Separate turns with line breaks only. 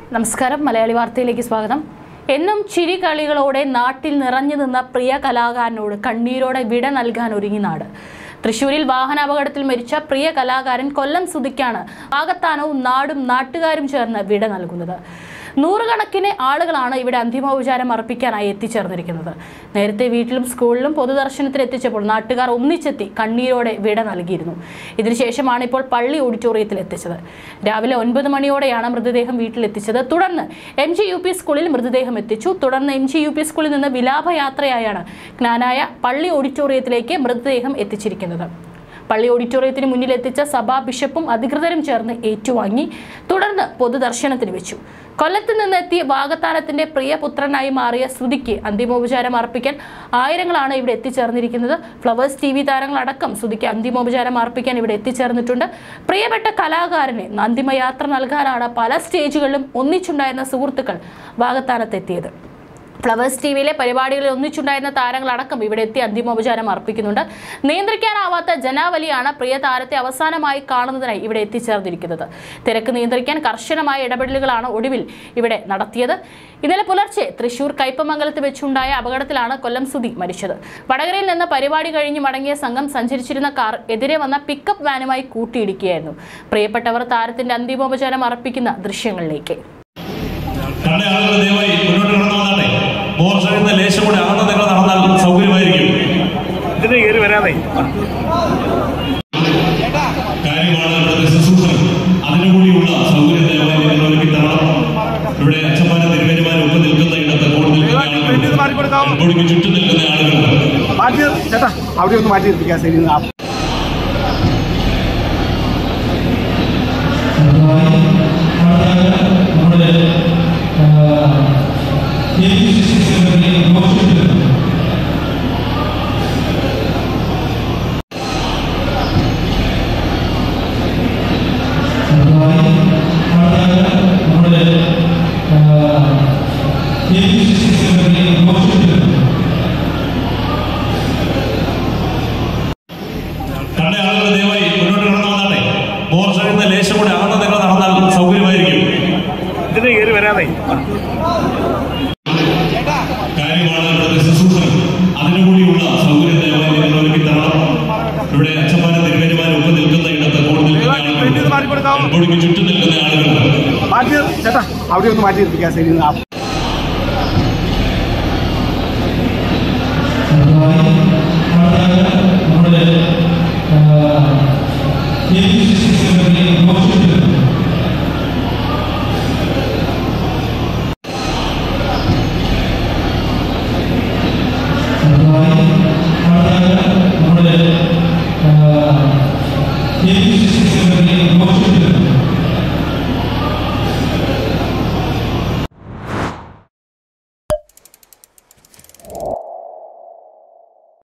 നമസ്കാരം മലയാളി വാർത്തയിലേക്ക് സ്വാഗതം എന്നും ചിരികളികളോടെ നാട്ടിൽ നിറഞ്ഞു നിന്ന പ്രിയ കലാകാരനോട് കണ്ണീരോടെ വിട നൽകാൻ ഒരുങ്ങി നാട് തൃശൂരിൽ വാഹനാപകടത്തിൽ മരിച്ച പ്രിയ കലാകാരൻ കൊല്ലം സുധിക്കാണ് പാകത്താനവും നാടും നാട്ടുകാരും ചേർന്ന് വിട നൽകുന്നത് നൂറുകണക്കിന് ആളുകളാണ് ഇവിടെ അന്തിമോപചാരം അർപ്പിക്കാനായി എത്തിച്ചേർന്നിരിക്കുന്നത് നേരത്തെ വീട്ടിലും സ്കൂളിലും പൊതുദർശനത്തിൽ എത്തിച്ചപ്പോൾ നാട്ടുകാർ ഒന്നിച്ചെത്തി കണ്ണീരോടെ വിട നൽകിയിരുന്നു ഇതിനുശേഷമാണ് ഇപ്പോൾ പള്ളി ഓഡിറ്റോറിയത്തിൽ എത്തിച്ചത് രാവിലെ ഒൻപത് മണിയോടെയാണ് മൃതദേഹം വീട്ടിലെത്തിച്ചത് തുടർന്ന് എം ജി യു പി സ്കൂളിൽ മൃതദേഹം എത്തിച്ചു തുടർന്ന് എം ജി യു പി സ്കൂളിൽ നിന്ന് വിലാപയാത്രയായാണ് ജ്ഞാനായ പള്ളി ഓഡിറ്റോറിയത്തിലേക്ക് മൃതദേഹം എത്തിച്ചിരിക്കുന്നത് പള്ളി ഓഡിറ്റോറിയത്തിന് മുന്നിൽ എത്തിച്ച സഭാ ബിഷപ്പും അധികൃതരും ചേർന്ന് ഏറ്റുവാങ്ങി തുടർന്ന് പൊതുദർശനത്തിന് വെച്ചു കൊല്ലത്ത് നിന്നെത്തി വാഗത്താനത്തിന്റെ പ്രിയപുത്രനായി മാറിയ ശ്രുതിക്ക് അന്തിമോപചാരം അർപ്പിക്കാൻ ആയിരങ്ങളാണ് ഇവിടെ എത്തിച്ചേർന്നിരിക്കുന്നത് ഫ്ലവേഴ്സ് ടി വി താരങ്ങളടക്കം ശ്രുതിക്ക് അന്തിമോപചാരം അർപ്പിക്കാൻ ഇവിടെ എത്തിച്ചേർന്നിട്ടുണ്ട് പ്രിയപ്പെട്ട കലാകാരന് അന്തിമയാത്ര നൽകാനാണ് പല സ്റ്റേജുകളിലും ഒന്നിച്ചുണ്ടായിരുന്ന സുഹൃത്തുക്കൾ വാഗത്താനത്തെത്തിയത് ഫ്ലവേഴ്സ് ടി വിയിലെ പരിപാടികളിൽ ഒന്നിച്ചുണ്ടായിരുന്ന താരങ്ങളടക്കം ഇവിടെ എത്തി അന്തിമോപചാരം അർപ്പിക്കുന്നുണ്ട് നിയന്ത്രിക്കാനാവാത്ത ജനാവലിയാണ് പ്രിയ താരത്തെ അവസാനമായി കാണുന്നതിനായി ഇവിടെ എത്തിച്ചേർന്നിരിക്കുന്നത് തിരക്ക് നിയന്ത്രിക്കാൻ കർശനമായ ഇടപെടലുകളാണ് ഒടുവിൽ ഇവിടെ നടത്തിയത് ഇന്നലെ പുലർച്ചെ തൃശൂർ കയ്പമംഗലത്ത് വെച്ചുണ്ടായ അപകടത്തിലാണ് കൊല്ലം സുധി മരിച്ചത് വടകരയിൽ നിന്ന് പരിപാടി കഴിഞ്ഞ് മടങ്ങിയ സംഘം സഞ്ചരിച്ചിരുന്ന കാർ എതിരെ വന്ന പിക്കപ്പ് വാനുമായി കൂട്ടിയിടിക്കുകയായിരുന്നു പ്രിയപ്പെട്ടവർ താരത്തിന്റെ അന്തിമോപചാരം അർപ്പിക്കുന്ന ദൃശ്യങ്ങളിലേക്ക്
കണ്ട ആളുകൾ ദയവായി മുന്നോട്ട് കടന്നു വന്നാട്ടെ മോർച്ചറിൽ നിന്ന് ലേശം കൂടെ അകന്ന് നിങ്ങൾ നടന്നാൽ സൗകര്യമായിരിക്കും
ഇതിന് കയറി വരാതെ
കാര്യമാണ് ഇവിടുത്തെ ശുശ്രൂഷകൾ അതിനുകൂടിയുള്ള സൗകര്യം ദയവായി നിങ്ങൾ ഒരുക്കി തരണം ഇവിടെ അച്ഛന്മാരും തിരുമേനിമാരും ഒക്കെ നിൽക്കുന്ന ഇടത്ത് കൂടെ നിൽക്കുന്ന
ഫ്രണ്ടിൽ നിന്ന് മാറി കൊടുക്കാം.
ആളുകൾ എൽബോഡിക്ക് ചുറ്റും നിൽക്കുന്ന ആളുകൾ
മാറ്റി ചേട്ടാ അവിടെ ഒന്ന് മാറ്റി നിർത്തിക്കാം ശരി ആ
കണ്ട ആളുകൾ ദയവായി മുന്നോട്ട് കടന്നു വന്നാട്ടെ മോർച്ചറിൽ നിന്ന് ലേശം കൂടെ അകന്ന് നിങ്ങൾ നടന്നാൽ സൗകര്യമായിരിക്കും
ഇതിന് കയറി വരാതെ
കാര്യമാണ് ഇവിടുത്തെ ശുശ്രൂഷകൾ അതിനുകൂടിയുള്ള സൗകര്യം ദയവായി നിങ്ങൾ ഒരുക്കി തരണം ഇവിടെ അച്ഛന്മാരും തിരുമേനിമാരും ഒക്കെ നിൽക്കുന്ന ഇടത്ത് കൂടെ നിൽക്കുന്ന
ഫ്രണ്ടിൽ നിന്ന് മാറി
ആളുകൾ
കൊടുക്കാം.
എൽബോഡിക്ക് ചുറ്റും നിൽക്കുന്ന ആളുകൾ
മാറ്റി ചേട്ടാ അവിടെ ഒന്ന് മാറ്റി നിർത്തിക്കാം ശരി ആ
നമ്മുടെ